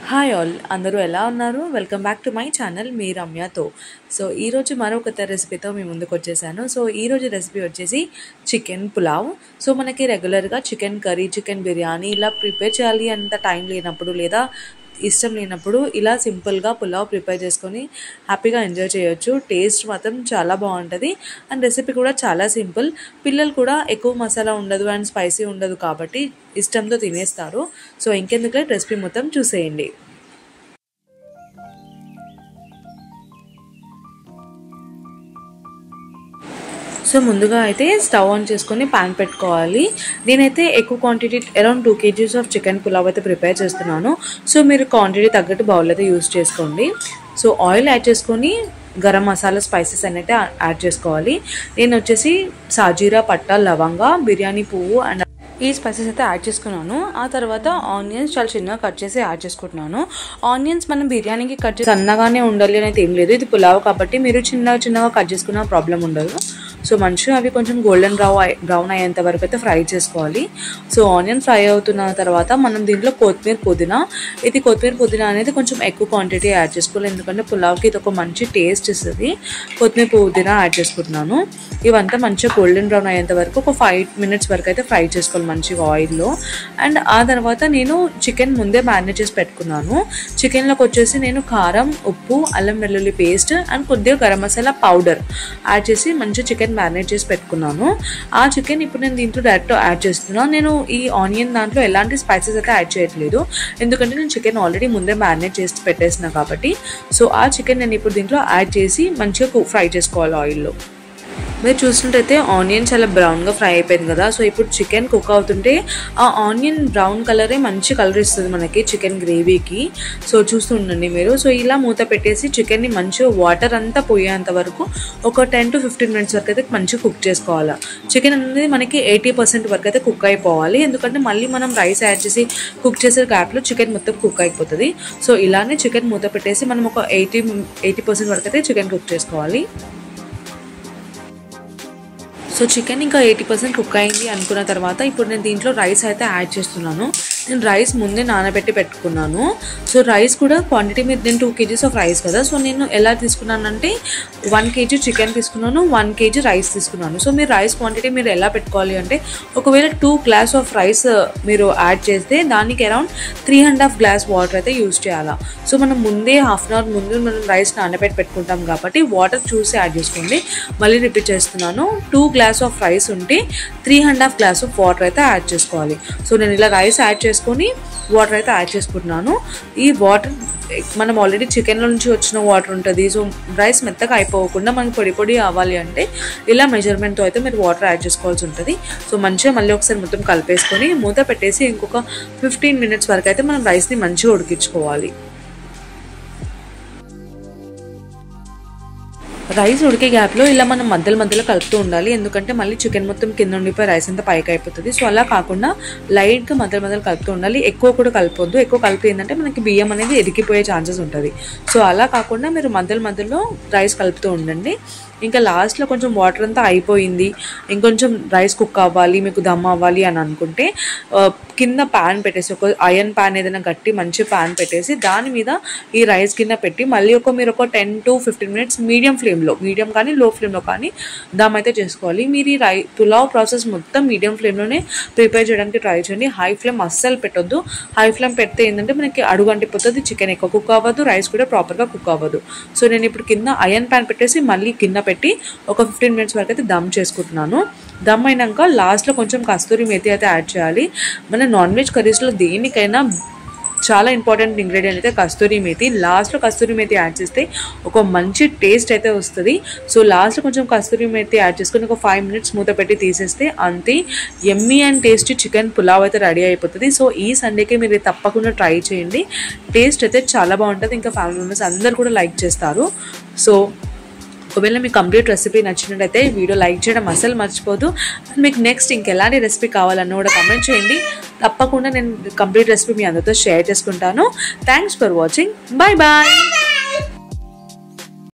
hi all అందరూ ఎలా ఉన్నారు welcome back to my channel మీ రమ్యతో సో ఈరోజు మరో కొత్త రెసిపీతో మీ ముందుకు వచ్చేసాను సో ఈరోజు రెసిపీ వచ్చేసి చికెన్ పులావ్ సో మనకి రెగ్యులర్గా చికెన్ కర్రీ చికెన్ బిర్యానీ ఇలా ప్రిపేర్ చేయాలి అంత టైం లేనప్పుడు లేదా ఇష్టం లేనప్పుడు ఇలా సింపుల్గా పులావ్ ప్రిపేర్ చేసుకొని హ్యాపీగా ఎంజాయ్ చేయొచ్చు టేస్ట్ మాత్రం చాలా బాగుంటుంది అండ్ రెసిపీ కూడా చాలా సింపుల్ పిల్లలు కూడా ఎక్కువ మసాలా ఉండదు అండ్ స్పైసీ ఉండదు కాబట్టి ఇష్టంతో తినేస్తారు సో ఇంకెందుకులే రెసిపీ మొత్తం చూసేయండి సో ముందుగా అయితే స్టవ్ ఆన్ చేసుకొని ప్యాన్ పెట్టుకోవాలి నేనైతే ఎక్కువ quantity around two kgs of chicken pulao అయితే ప్రిపేర్ చేస్తున్నాను సో మీరు క్వాంటిటీ తగ్గట్టు బౌల్ అయితే యూస్ చేసుకోండి సో ఆయిల్ యాడ్ చేసుకొని గరం మసాలా స్పైసెస్ అయితే యాడ్ చేసుకోవాలి నేను వచ్చేసి సాజీరా పట్ట లవంగా బిర్యానీ పువ్వు అండ్ ఈ స్పైసెస్ అయితే యాడ్ చేసుకున్నాను ఆ తర్వాత ఆనియన్స్ చాలా చిన్నగా కట్ చేసి యాడ్ చేసుకుంటున్నాను ఆనియన్స్ మనం బిర్యానీకి కట్ చేసి సన్నగానే ఉండాలి అనేది ఏం లేదు ఇది పులావ్ కాబట్టి మీరు చిన్నగా చిన్నగా కట్ చేసుకున్న ప్రాబ్లం ఉండదు సో మంచిగా అవి కొంచెం గోల్డెన్ బ్రౌ బ్రౌన్ అయ్యేంత వరకు అయితే ఫ్రై చేసుకోవాలి సో ఆనియన్ ఫ్రై అవుతున్న తర్వాత మనం దీంట్లో కొత్తిమీర పుదీనా ఇది కొత్తిమీర పుదీనా అనేది కొంచెం ఎక్కువ క్వాంటిటీ యాడ్ చేసుకోవాలి ఎందుకంటే పులావ్కి ఇది ఒక మంచి టేస్ట్ ఇస్తుంది కొత్తిమీర పుదీనా యాడ్ చేసుకుంటున్నాను ఇవంతా మంచిగా గోల్డెన్ బ్రౌన్ అయ్యేంత వరకు ఒక ఫైవ్ మినిట్స్ వరకు అయితే ఫ్రై చేసుకోవాలి మంచిగా ఆయిల్లో అండ్ ఆ తర్వాత నేను చికెన్ ముందే మ్యారినేట్ చేసి పెట్టుకున్నాను చికెన్లోకి వచ్చేసి నేను కారం ఉప్పు అల్లం వెల్లుల్లి పేస్ట్ అండ్ కొద్దిగా గరం మసాలా పౌడర్ యాడ్ చేసి మంచి చికెన్ మ్యారినేట్ చేసి పెట్టుకున్నాను ఆ చికెన్ ఇప్పుడు నేను దీంట్లో డైరెక్ట్ యాడ్ చేస్తున్నాను నేను ఈ ఆనియన్ దాంట్లో ఎలాంటి స్పైసెస్ అయితే యాడ్ చేయట్లేదు ఎందుకంటే నేను చికెన్ ఆల్రెడీ ముందే మ్యారినేట్ చేసి పెట్టేసిన కాబట్టి సో ఆ చికెన్ నేను ఇప్పుడు దీంట్లో యాడ్ చేసి మంచిగా ఫ్రై చేసుకోవాలి ఆయిల్లో మీరు చూసినట్టయితే ఆనియన్ చాలా బ్రౌన్గా ఫ్రై అయిపోయింది కదా సో ఇప్పుడు చికెన్ కుక్ అవుతుంటే ఆ ఆనియన్ బ్రౌన్ కలరే మంచి కలర్ ఇస్తుంది మనకి చికెన్ గ్రేవీకి సో చూస్తుండండి మీరు సో ఇలా మూత పెట్టేసి చికెన్ని మంచిగా వాటర్ అంతా పోయేంత వరకు ఒక టెన్ టు ఫిఫ్టీన్ మినిట్స్ వరకు అయితే మంచిగా కుక్ చేసుకోవాలి చికెన్ అనేది మనకి ఎయిటీ పర్సెంట్ వరకు అయితే కుక్ అయిపోవాలి ఎందుకంటే మళ్ళీ మనం రైస్ యాడ్ చేసి కుక్ చేసే గ్యాప్లో చికెన్ మొత్తం కుక్ అయిపోతుంది సో ఇలానే చికెన్ మూత పెట్టేసి మనం ఒక ఎయిటీ ఎయిటీ పర్సెంట్ వరకు అయితే చికెన్ కుక్ చేసుకోవాలి సో చికెన్ ఇంకా ఎయిటీ పర్సెంట్ కుక్ అయింది అనుకున్న తర్వాత ఇప్పుడు నేను దీంట్లో రైస్ అయితే యాడ్ చేస్తున్నాను నేను రైస్ ముందే నానబెట్టి పెట్టుకున్నాను సో రైస్ కూడా క్వాంటిటీ మీద నేను టూ కేజీస్ ఆఫ్ రైస్ కదా సో నేను ఎలా తీసుకున్నానంటే వన్ కేజీ చికెన్ తీసుకున్నాను వన్ కేజీ రైస్ తీసుకున్నాను సో మీరు రైస్ క్వాంటిటీ మీరు ఎలా పెట్టుకోవాలి అంటే ఒకవేళ టూ గ్లాస్ ఆఫ్ రైస్ మీరు యాడ్ చేస్తే దానికి around three and half glass water అయితే యూస్ చేయాలా సో మనం ముందే హాఫ్ అన్ అవర్ ముందు మనం రైస్ నానబెట్టి పెట్టుకుంటాం కాబట్టి వాటర్ చూసి యాడ్ చేసుకోండి మళ్ళీ రిపీట్ చేస్తున్నాను టూ గ్లాస్ ఆఫ్ రైస్ ఉంటే three and half glass of water అయితే యాడ్ చేసుకోవాలి సో నేను ఇలా రైస్ యాడ్ చేసుకొని వాటర్ అయితే యాడ్ చేసుకుంటున్నాను ఈ వాటర్ మనం ఆల్రెడీ చికెన్లో నుంచి వచ్చిన వాటర్ ఉంటుంది సో రైస్ మెత్తగా అయిపోకుండా మనకి పొడి పొడి అవ్వాలి అంటే ఇలా మెజర్మెంట్తో అయితే మీరు వాటర్ యాడ్ చేసుకోవాల్సి ఉంటుంది సో మంచిగా మళ్ళీ ఒకసారి మొత్తం కలిపేసుకొని మూత పెట్టేసి ఇంకొక ఫిఫ్టీన్ మినిట్స్ వరకు అయితే మనం రైస్ని మంచిగా ఉడికించుకోవాలి రైస్ ఉడికే గ్యాప్లో ఇలా మనం మధ్యలో మధ్యలో కలుపుతూ ఉండాలి ఎందుకంటే మళ్ళీ చికెన్ మొత్తం కింద ఉండిపోయి రైస్ అంతా పైకి అయిపోతుంది సో అలా కాకుండా లైట్గా మధ్యలో మధ్యలో కలుపుతూ ఉండాలి ఎక్కువ కూడా కలపొద్దు ఎక్కువ కలిపి ఏంటంటే మనకి బియ్యం అనేది ఎదిగిపోయే ఛాన్సెస్ ఉంటుంది సో అలా కాకుండా మీరు మధ్యలో మధ్యలో రైస్ కలుపుతూ ఉండండి ఇంకా లాస్ట్లో కొంచెం వాటర్ అంతా అయిపోయింది ఇంకొంచెం రైస్ కుక్ అవ్వాలి మీకు దమ్ అవ్వాలి అని అనుకుంటే కింద ప్యాన్ పెట్టేసి ఒక ఐరన్ ప్యాన్ ఏదైనా గట్టి మంచి ప్యాన్ పెట్టేసి దాని మీద ఈ రైస్ కింద పెట్టి మళ్ళీ ఒక మీరు ఒక ten to fifteen minutes medium ఫ్లేమ్లో మీడియం కానీ లో ఫ్లేమ్లో కానీ దమ్ అయితే చేసుకోవాలి మీరు ఈ రై పులావ్ ప్రాసెస్ మొత్తం మీడియం ఫ్లేమ్లోనే ప్రిపేర్ చేయడానికి ట్రై చేయండి హై ఫ్లేమ్ అస్సలు పెట్టొద్దు హై ఫ్లేమ్ పెడితే ఏంటంటే మనకి అడుగు అంటిపోతుంది చికెన్ ఎక్కువ కుక్ అవ్వదు రైస్ కూడా ప్రాపర్గా కుక్ అవ్వదు సో నేను ఇప్పుడు కింద ఐరన్ ప్యాన్ పెట్టేసి మళ్ళీ కింద పెట్టి ఒక ఫిఫ్టీన్ మినిట్స్ వరకు అయితే దమ్ చేసుకుంటున్నాను దమ్ అయినాక లాస్ట్లో కొంచెం కస్తూరి మేతి అయితే యాడ్ చేయాలి మన నాన్ వెజ్ కర్రీస్లో దేనికైనా చాలా ఇంపార్టెంట్ ఇంగ్రీడియంట్ అయితే కస్తూరి మేతి లాస్ట్లో కస్తూరి మేతి యాడ్ చేస్తే ఒక మంచి టేస్ట్ అయితే వస్తుంది సో లాస్ట్లో కొంచెం కస్తూరి మేతి యాడ్ చేసుకొని ఒక ఫైవ్ మినిట్స్ మూత పెట్టి తీసేస్తే అంతే yummy and tasty chicken pulao అయితే రెడీ అయిపోతుంది సో ఈ సండేకి మీరు తప్పకుండా ట్రై చేయండి టేస్ట్ అయితే చాలా బాగుంటుంది ఇంకా ఫ్యామిలీ మెంబర్స్ అందరు కూడా లైక్ చేస్తారు సో ఒకవేళ మీకు కంప్లీట్ రెసిపీ నచ్చినట్టయితే వీడియో లైక్ చేయడం అసలు మర్చిపోదు మీకు నెక్స్ట్ ఇంకెలాంటి రెసిపీ కావాలన్న కూడా కమెంట్ చేయండి తప్పకుండా నేను కంప్లీట్ రెసిపీ మీ అందరితో షేర్ చేసుకుంటాను thanks for watching bye bye